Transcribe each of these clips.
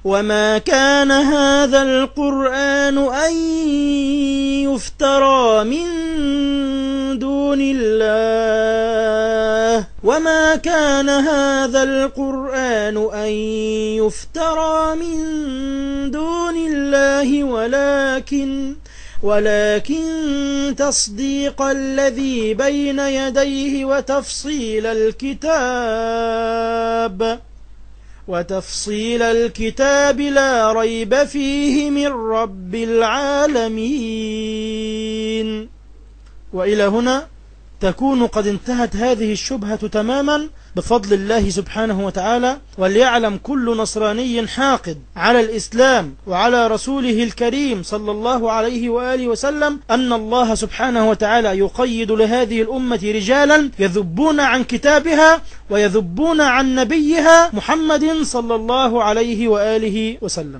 وما كان هذا القرآن أن يفترى من دون الله وما كان هذا القرآن أن يفترى من دون الله ولكن ولكن تصديق الذي بين يديه وتفصيل الكتاب وتفصيل الكتاب لا ريب فيه من رب العالمين وإلى هنا تكون قد انتهت هذه الشبهة تماما بفضل الله سبحانه وتعالى وليعلم كل نصراني حاقد على الإسلام وعلى رسوله الكريم صلى الله عليه وآله وسلم أن الله سبحانه وتعالى يقيد لهذه الأمة رجالا يذبون عن كتابها ويذبون عن نبيها محمد صلى الله عليه وآله وسلم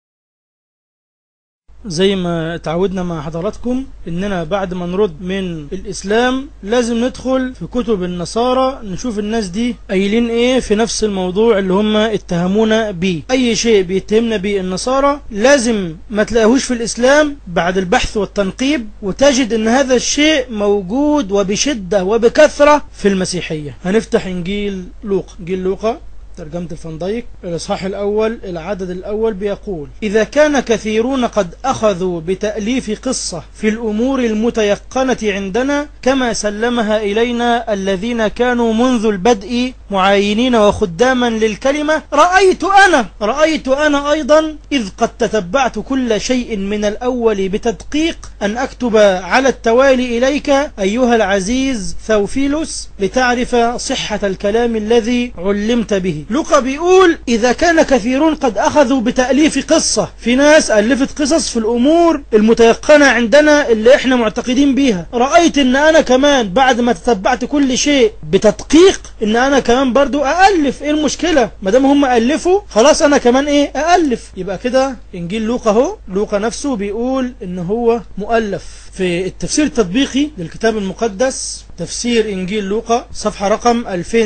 زي ما تعودنا مع حضراتكم اننا بعد ما نرد من الاسلام لازم ندخل في كتب النصارى نشوف الناس دي قايلين ايه في نفس الموضوع اللي هم اتهمونا بيه اي شيء بيتهمنا بيه النصارى لازم ما تلاقيهوش في الاسلام بعد البحث والتنقيب وتجد ان هذا الشيء موجود وبشدة وبكثرة في المسيحية هنفتح انجيل لوقا انجيل لوقا ترجمة الفنديك الإصحاح الأول العدد الأول بيقول إذا كان كثيرون قد أخذوا بتأليف قصة في الأمور المتيقنة عندنا كما سلمها إلينا الذين كانوا منذ البدء معاينين وخداما للكلمة رأيت أنا رأيت أنا أيضا إذ قد تتبعت كل شيء من الأول بتدقيق أن أكتب على التوالي إليك أيها العزيز ثوفيلوس لتعرف صحة الكلام الذي علمت به لوقا بيقول إذا كان كثيرون قد أخذوا بتأليف قصة في ناس ألفت قصص في الأمور المتيقنة عندنا اللي إحنا معتقدين بيها رأيت إن أنا كمان بعد ما تتبعت كل شيء بتدقيق إن أنا كمان برضو أألف إيه المشكلة ما دام هم ألفوا خلاص أنا كمان إيه أألف يبقى كده إنجيل لوقا هو لوقا نفسه بيقول إن هو مؤلف في التفسير التطبيقي للكتاب المقدس تفسير إنجيل لوقا صفحة رقم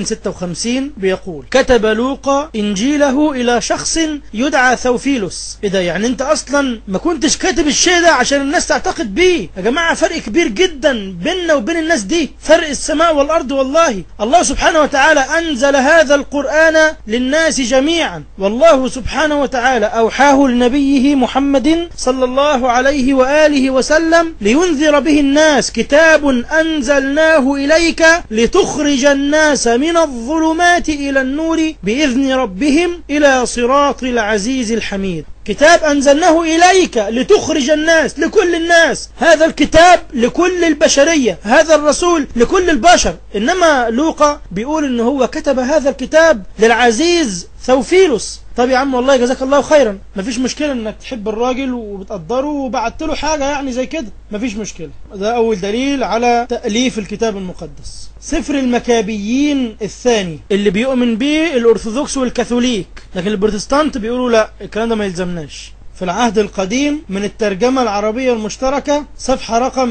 2056 بيقول كتب لوقا إنجيله إلى شخص يدعى ثوفيلوس إيه ده يعني أنت أصلا ما كنتش كاتب الشيء ده عشان الناس تعتقد بيه يا جماعة فرق كبير جدا بيننا وبين الناس دي فرق السماء والأرض والله الله سبحانه وتعالى أنزل هذا القرآن للناس جميعا والله سبحانه وتعالى أوحاه لنبيه محمد صلى الله عليه وآله وسلم لينذر به الناس كتاب أنزلناه إليك لتخرج الناس من الظلمات إلى النور بإذن ربهم إلى صراط العزيز الحميد كتاب أنزلناه إليك لتخرج الناس لكل الناس هذا الكتاب لكل البشرية هذا الرسول لكل البشر إنما لوقا بيقول إن هو كتب هذا الكتاب للعزيز ثوفيلوس طب يا عم والله جزاك الله خيرا مفيش مشكلة انك تحب الراجل وبتقدره وبعت له حاجة يعني زي كده مفيش مشكلة ده اول دليل على تأليف الكتاب المقدس سفر المكابيين الثاني اللي بيؤمن به الارثوذكس والكاثوليك لكن البروتستانت بيقولوا لا الكلام ده ما يلزمناش في العهد القديم من الترجمة العربية المشتركة صفحة رقم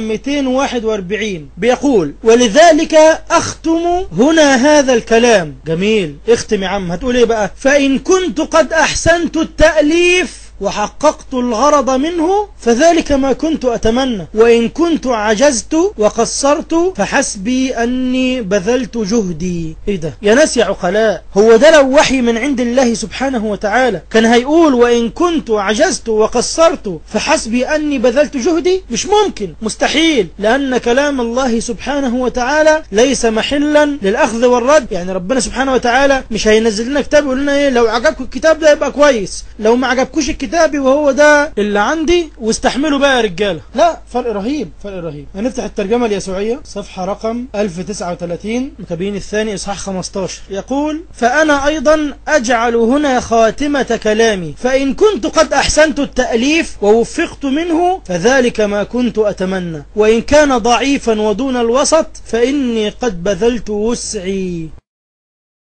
241 بيقول ولذلك أختم هنا هذا الكلام جميل اختم يا عم هتقول ايه بقى فإن كنت قد أحسنت التأليف وحققت الغرض منه فذلك ما كنت أتمنى وإن كنت عجزت وقصرت فحسبي أني بذلت جهدي إيه ده يا ناس يا عقلاء هو ده لو وحي من عند الله سبحانه وتعالى كان هيقول وإن كنت عجزت وقصرت فحسبي أني بذلت جهدي مش ممكن مستحيل لأن كلام الله سبحانه وتعالى ليس محلا للأخذ والرد يعني ربنا سبحانه وتعالى مش هينزل لنا كتاب يقول لنا إيه لو عجبكم الكتاب ده يبقى كويس لو ما عجبكوش الكتاب كتابي وهو ده اللي عندي واستحملوا بقى يا رجاله لا فرق رهيب فرق رهيب هنفتح الترجمه اليسوعيه صفحه رقم 1039 مكابين الثاني اصحاح 15 يقول فانا ايضا اجعل هنا خاتمه كلامي فان كنت قد احسنت التاليف ووفقت منه فذلك ما كنت اتمنى وان كان ضعيفا ودون الوسط فاني قد بذلت وسعي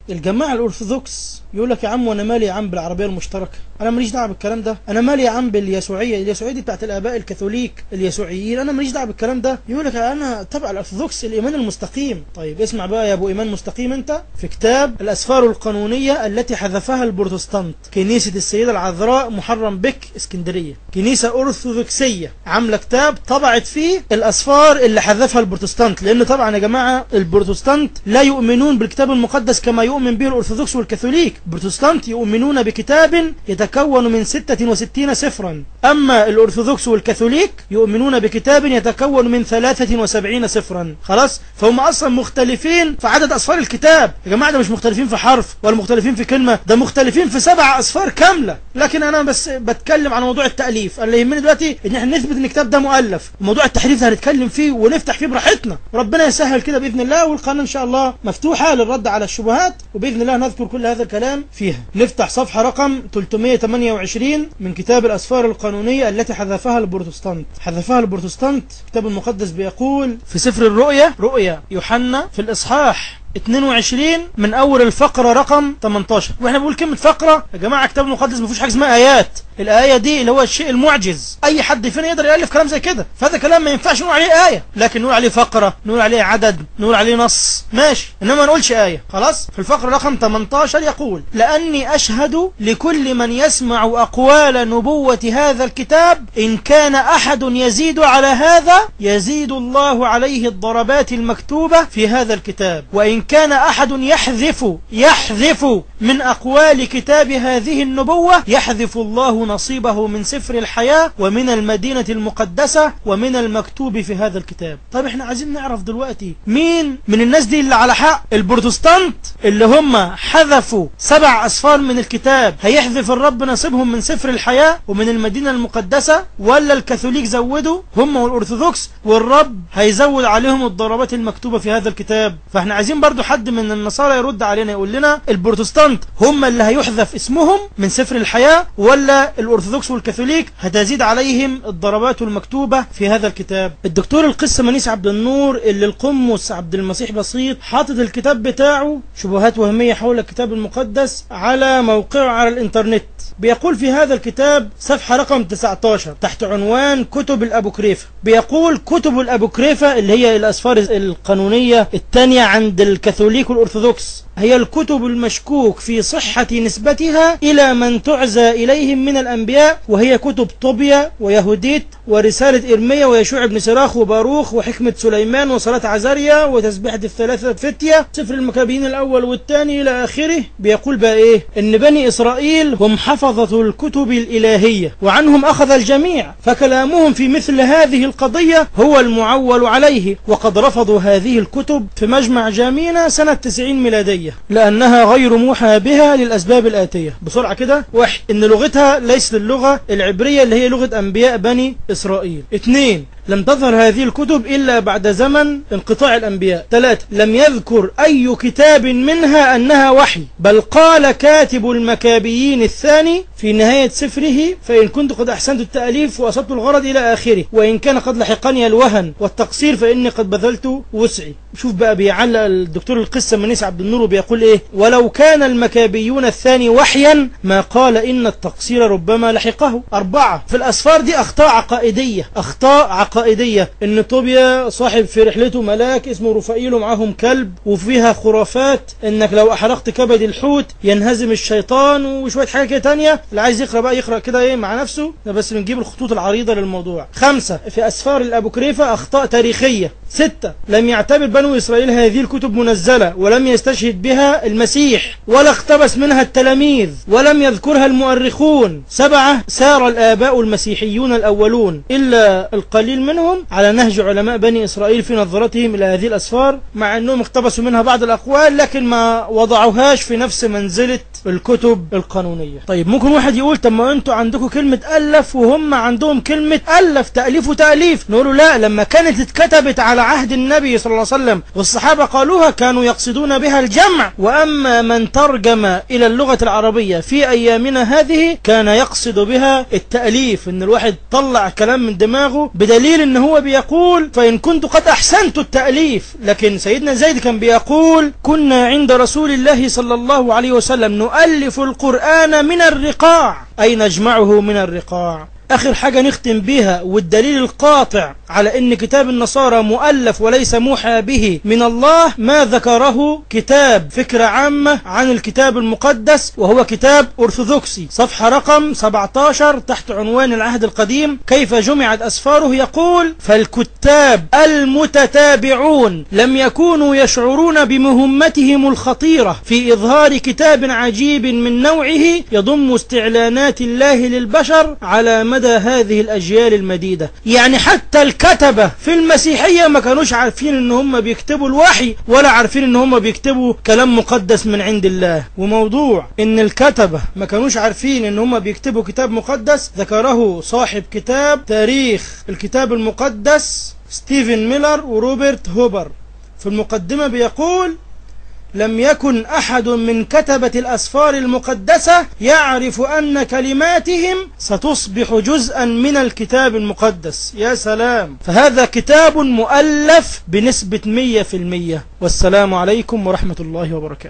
الجماعة الأرثوذكس يقول لك يا عم وأنا مالي يا عم بالعربية المشتركة أنا ماليش دعوة بالكلام ده أنا مالي يا عم باليسوعية اليسوعية دي بتاعت الآباء الكاثوليك اليسوعيين أنا ماليش دعوة بالكلام ده يقول لك أنا تبع الأرثوذكس الإيمان المستقيم طيب اسمع بقى يا أبو إيمان مستقيم أنت في كتاب الأسفار القانونية التي حذفها البروتستانت كنيسة السيدة العذراء محرم بك اسكندرية كنيسة أرثوذكسية عاملة كتاب طبعت فيه الأسفار اللي حذفها البروتستانت لأن طبعا يا جماعة البروتستانت لا يؤمنون بالكتاب المقدس كما يؤمن به الأرثوذكس والكاثوليك البروتستانت يؤمنون بكتاب يتكون من 66 سفرا أما الأرثوذكس والكاثوليك يؤمنون بكتاب يتكون من 73 سفرا خلاص فهم أصلا مختلفين في عدد أسفار الكتاب يا جماعة ده مش مختلفين في حرف ولا مختلفين في كلمة ده مختلفين في سبع أسفار كاملة لكن أنا بس بتكلم عن موضوع التأليف اللي يهمني دلوقتي إن احنا نثبت إن الكتاب ده مؤلف وموضوع التحريف ده هنتكلم فيه ونفتح فيه براحتنا ربنا يسهل كده بإذن الله والقناة إن شاء الله مفتوحة للرد على الشبهات وبإذن الله نذكر كل هذا الكلام فيها نفتح صفحة رقم 328 من كتاب الأسفار القانونية التي حذفها البروتستانت حذفها البروتستانت الكتاب المقدس بيقول في سفر الرؤيا رؤيا يوحنا في الإصحاح 22 من اول الفقرة رقم 18 واحنا بنقول كلمة فقرة يا جماعة الكتاب المقدس ما فيهوش حاجة اسمها ايات الايه دي اللي هو الشيء المعجز اي حد فينا يقدر يالف كلام زي كده فهذا كلام ما ينفعش نقول عليه ايه لكن نقول عليه فقرة نقول عليه عدد نقول عليه نص ماشي انما ما نقولش ايه خلاص في الفقرة رقم 18 يقول لاني اشهد لكل من يسمع اقوال نبوة هذا الكتاب ان كان احد يزيد على هذا يزيد الله عليه الضربات المكتوبة في هذا الكتاب وان كان أحد يحذف يحذف من أقوال كتاب هذه النبوة يحذف الله نصيبه من سفر الحياة ومن المدينة المقدسة ومن المكتوب في هذا الكتاب طيب احنا عايزين نعرف دلوقتي مين من الناس دي اللي على حق البروتستانت اللي هم حذفوا سبع أسفار من الكتاب هيحذف الرب نصيبهم من سفر الحياة ومن المدينة المقدسة ولا الكاثوليك زودوا هم والأرثوذكس والرب هيزود عليهم الضربات المكتوبة في هذا الكتاب فاحنا عايزين برضو حد من النصارى يرد علينا يقول لنا البروتستانت هم اللي هيحذف اسمهم من سفر الحياة ولا الأرثوذكس والكاثوليك هتزيد عليهم الضربات المكتوبة في هذا الكتاب الدكتور القس منيس عبد النور اللي القمص عبد المسيح بسيط حاطط الكتاب بتاعه شبهات وهمية حول الكتاب المقدس على موقعه على الانترنت بيقول في هذا الكتاب صفحة رقم 19 تحت عنوان كتب الأبوكريفة بيقول كتب الأبوكريفة اللي هي الأسفار القانونية الثانية عند الكاثوليك والأرثوذكس هي الكتب المشكوك في صحة نسبتها إلى من تعزى إليهم من الأنبياء وهي كتب طوبيا ويهوديت ورسالة إرميا ويشوع بن سراخ وباروخ وحكمة سليمان وصلاة عزاريا وتسبيحة الثلاثة فتية سفر المكابين الأول والثاني إلى آخره بيقول بقى إيه إن بني إسرائيل هم حفظة الكتب الإلهية وعنهم أخذ الجميع فكلامهم في مثل هذه القضية هو المعول عليه وقد رفضوا هذه الكتب في مجمع جامينا سنة 90 ميلادية لأنها غير موحى بها للأسباب الآتية بسرعة كده واحد إن لغتها ليست اللغة العبرية اللي هي لغة أنبياء بني إسرائيل اثنين لم تظهر هذه الكتب إلا بعد زمن انقطاع الأنبياء ثلاثة لم يذكر أي كتاب منها أنها وحي بل قال كاتب المكابيين الثاني في نهاية سفره فإن كنت قد أحسنت التأليف وأصبت الغرض إلى آخره وإن كان قد لحقني الوهن والتقصير فإني قد بذلت وسعي شوف بقى بيعلق الدكتور القصة منيس عبد النور وبيقول إيه ولو كان المكابيون الثاني وحيا ما قال إن التقصير ربما لحقه أربعة في الأسفار دي أخطاء عقائدية أخطاء عقائدية إن طوبيا صاحب في رحلته ملاك اسمه رفائيل ومعاهم كلب وفيها خرافات إنك لو أحرقت كبد الحوت ينهزم الشيطان وشوية حاجة كده تانية اللي عايز يقرأ بقى يقرأ كده إيه مع نفسه ده بس بنجيب الخطوط العريضة للموضوع خمسة في أسفار الأبوكريفة أخطاء تاريخية ستة لم يعتبر بنو إسرائيل هذه الكتب منزلة ولم يستشهد بها المسيح ولا اقتبس منها التلاميذ ولم يذكرها المؤرخون سبعة سار الآباء المسيحيون الأولون إلا القليل منهم على نهج علماء بني إسرائيل في نظرتهم إلى هذه الأسفار مع أنهم اقتبسوا منها بعض الأقوال لكن ما وضعوهاش في نفس منزلة الكتب القانونية طيب ممكن واحد يقول طب ما انتوا عندكم كلمة ألف وهم عندهم كلمة ألف تأليف وتأليف نقول لا لما كانت اتكتبت على عهد النبي صلى الله عليه وسلم والصحابة قالوها كانوا يقصدون بها الجمع وأما من ترجم إلى اللغة العربية في أيامنا هذه كان يقصد بها التأليف إن الواحد طلع كلام من دماغه بدليل والدليل ان هو بيقول فإن كنت قد أحسنت التأليف لكن سيدنا زيد كان بيقول كنا عند رسول الله صلى الله عليه وسلم نؤلف القرآن من الرقاع أي نجمعه من الرقاع آخر حاجة نختم بها والدليل القاطع على أن كتاب النصارى مؤلف وليس موحى به من الله ما ذكره كتاب فكرة عامة عن الكتاب المقدس وهو كتاب أرثوذكسي صفحة رقم 17 تحت عنوان العهد القديم كيف جمعت أسفاره يقول فالكتاب المتتابعون لم يكونوا يشعرون بمهمتهم الخطيرة في إظهار كتاب عجيب من نوعه يضم استعلانات الله للبشر على مدى هذه الأجيال المديدة يعني حتى الكتبة في المسيحية ما كانوش عارفين ان هم بيكتبوا الوحي ولا عارفين ان هم بيكتبوا كلام مقدس من عند الله وموضوع ان الكتبة ما كانوش عارفين ان هم بيكتبوا كتاب مقدس ذكره صاحب كتاب تاريخ الكتاب المقدس ستيفن ميلر وروبرت هوبر في المقدمة بيقول لم يكن أحد من كتبة الأسفار المقدسة يعرف أن كلماتهم ستصبح جزءا من الكتاب المقدس يا سلام فهذا كتاب مؤلف بنسبة 100% والسلام عليكم ورحمة الله وبركاته